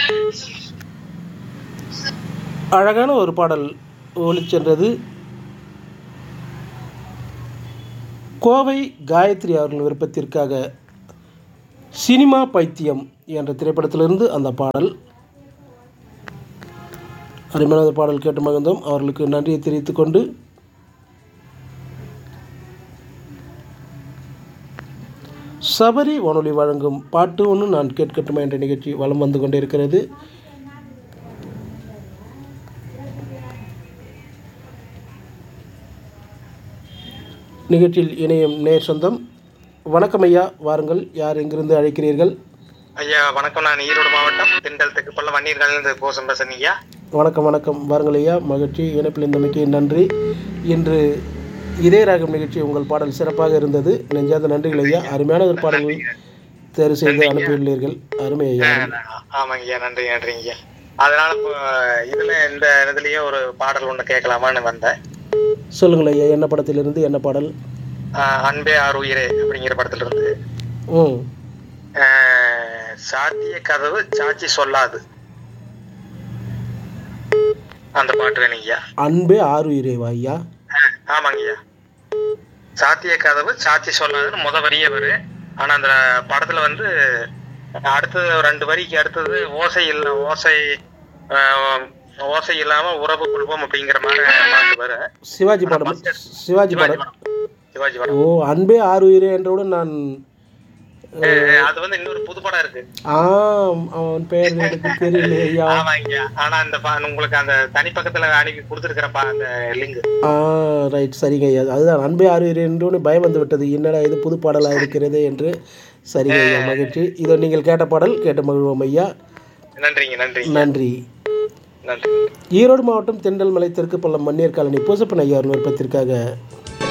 அழகான ஒரு பாடல் ஒளிச்சென்றது கோவை காயத்ரி அவர்கள் விருப்பத்திற்காக சினிமா பைத்தியம் என்ற திரைப்படத்திலிருந்து அந்த பாடல் அருமையான அந்த பாடல் கேட்டு மகிழ்ந்தோம் அவர்களுக்கு நன்றியை தெரிவித்துக் கொண்டு சபரி வானொலி வழங்கும் பாட்டு ஒன்று நான் கேட்கட்டுமா என்ற நிகழ்ச்சி வலம் வந்து கொண்டே இருக்கிறது நிகழ்ச்சியில் இணையும் நேர் சொந்தம் வணக்கம் ஐயா வாருங்கள் யார் எங்கிருந்து அழைக்கிறீர்கள் ஐயா வணக்கம் நான் ஈரோடு மாவட்டம் திண்டல் தெற்குப்பள்ள வன்னீர்காலிலிருந்து கோசம் பேசுறேன் ஐயா வணக்கம் வணக்கம் வாருங்கள் ஐயா மகிழ்ச்சி இணைப்பில் இருந்தமைக்கு நன்றி இன்று இதே ராகம் நிகழ்ச்சி உங்கள் பாடல் சிறப்பாக இருந்தது நெஞ்சாத நன்றிகள் ஐயா அருமையான ஒரு பாடல்கள் தேர்வு செய்து அனுப்பியுள்ளீர்கள் அருமை ஐயா ஆமாங்க ஐயா நன்றி நன்றிங்க ஐயா அதனால இப்போ இதுல இந்த இதுலயே ஒரு பாடல் ஒண்ணு கேட்கலாமான்னு வந்தேன் சொல்லுங்கள் ஐயா என்ன படத்திலிருந்து என்ன பாடல் ஆஹ் அன்பே ஆர் உயிரே அப்படிங்கிற படத்துல இருந்து ம் ஆஹ் சாத்திய கதவு சாட்சி சொல்லாது அந்த பாட்டு வேணும் ஐயா அன்பே ஆறு உயிரேவா ஐயா ஆஹ் ஆமாங்க ஐயா சாத்திய கதவு சாட்சி சொல்லாதுன்னு முத வரியே வரு ஆனா அந்த படத்துல வந்து அடுத்தது ரெண்டு வரிக்கு அடுத்தது ஓசை இல்ல ஓசை ஆஹ், ஓசை இல்லாம உறவு குடும்பம் அப்படிங்கிற மாதிரி பாட்டு வரு சிவாஜி படம் சிவாஜி படம் சிவாஜி படம் ஓ அன்பே ஆறு உயிரே என்றவுடன் நான் ஆஹ், அது வந்து இன்னொரு புது படம் இருக்கு ஆம் அவன் பெயர் எனக்கு தெரியல ஐயா ஆமாங்க ஆனா அந்த பா- உங்களுக்கு அந்த தனிப்பக்கத்துல அனுப்பி கொடுத்துருக்கிற அந்த லிங்க் ஆ ரைட் சரிங்க ஐயா அதுதான் அன்பே ஆறு உயிரே என்றவுடன் பயம் வந்து விட்டது என்னடா இது புது பாடலாக இருக்கிறது என்று சரிங்க ஐயா மகிழ்ச்சி இதோ நீங்கள் கேட்ட பாடல் கேட்டு மகிழ்வோம் ஐயா நன்றிங்க நன்றி நன்றி நன்றி ஈரோடு மாவட்டம் தென்றல் மலை தெற்கு பள்ளம் மன்னியர் காலனி பூசப்பன் ஐயா விருப்பத்திற்காக